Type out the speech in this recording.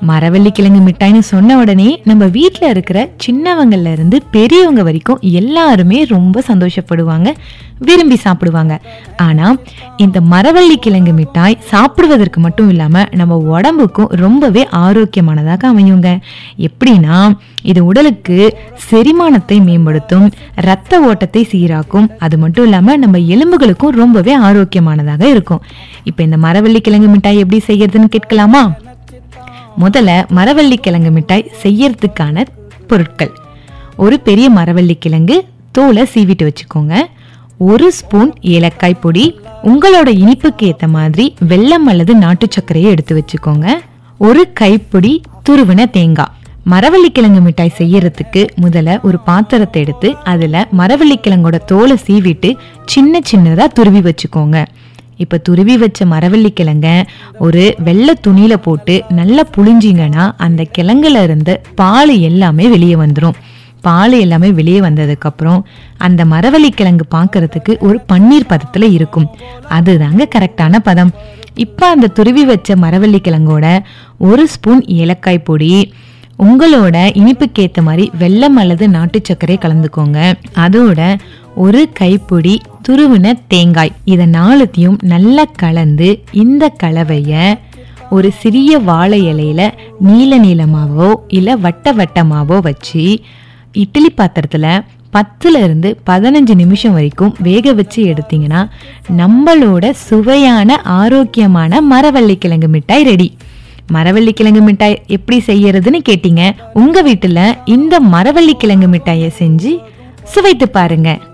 மரவள்ளி கிழங்கு மிட்டாய்னு சொன்ன உடனே நம்ம வீட்ல இருக்கிற சின்னவங்கள்ல இருந்து பெரியவங்க வரைக்கும் எல்லாருமே ரொம்ப சந்தோஷப்படுவாங்க விரும்பி சாப்பிடுவாங்க ஆனா இந்த மரவள்ளி கிழங்கு மிட்டாய் சாப்பிடுவதற்கு மட்டும் இல்லாம நம்ம உடம்புக்கும் ரொம்பவே ஆரோக்கியமானதாக அமையுங்க எப்படின்னா இது உடலுக்கு செரிமானத்தை மேம்படுத்தும் ரத்த ஓட்டத்தை சீராக்கும் அது மட்டும் இல்லாம நம்ம எலும்புகளுக்கும் ரொம்பவே ஆரோக்கியமானதாக இருக்கும் இப்போ இந்த மரவள்ளி கிழங்கு மிட்டாய் எப்படி செய்யறதுன்னு கேட்கலாமா முதல்ல மரவள்ளி கிழங்கு மிட்டாய் செய்யறதுக்கான பொருட்கள் ஒரு பெரிய மரவள்ளி கிழங்கு தோலை சீவிட்டு வச்சுக்கோங்க ஒரு ஸ்பூன் ஏலக்காய் பொடி உங்களோட இனிப்புக்கு ஏத்த மாதிரி வெல்லம் அல்லது நாட்டு சர்க்கரையை எடுத்து வச்சுக்கோங்க ஒரு கைப்பிடி துருவின தேங்காய் மரவள்ளி கிழங்கு மிட்டாய் செய்யறதுக்கு முதல்ல ஒரு பாத்திரத்தை எடுத்து அதுல மரவள்ளி கிழங்கோட தோலை சீவிட்டு சின்ன சின்னதா துருவி வச்சுக்கோங்க இப்ப துருவி வச்ச மரவள்ளி கிழங்க ஒரு வெள்ளை துணியில போட்டு நல்லா புழிஞ்சிங்கன்னா அந்த கிழங்குல இருந்து பால் எல்லாமே வெளியே வந்துடும் பால் எல்லாமே வெளியே வந்ததுக்கு அப்புறம் அந்த மரவள்ளி கிழங்கு பார்க்கறதுக்கு ஒரு பன்னீர் பதத்துல இருக்கும் அதுதாங்க கரெக்டான பதம் இப்ப அந்த துருவி வச்ச மரவள்ளி கிழங்கோட ஒரு ஸ்பூன் ஏலக்காய் பொடி உங்களோட இனிப்புக்கு ஏத்த மாதிரி வெல்லம் அல்லது நாட்டு சர்க்கரை கலந்துக்கோங்க அதோட ஒரு கைப்பிடி துருவின தேங்காய் இதை நாலுத்தையும் நல்லா கலந்து இந்த கலவைய ஒரு சிறிய வாழை இலையில நீல நீளமாவோ இல்ல வட்ட வட்டமாவோ வச்சு இட்லி பாத்திரத்துல பத்துல இருந்து பதினஞ்சு நிமிஷம் வரைக்கும் வேக வச்சு எடுத்தீங்கன்னா நம்மளோட சுவையான ஆரோக்கியமான மரவள்ளி கிழங்கு மிட்டாய் ரெடி மரவள்ளி கிழங்கு மிட்டாய் எப்படி செய்யறதுன்னு கேட்டீங்க உங்க வீட்டுல இந்த மரவள்ளி கிழங்கு மிட்டாயை செஞ்சு சுவைத்து பாருங்க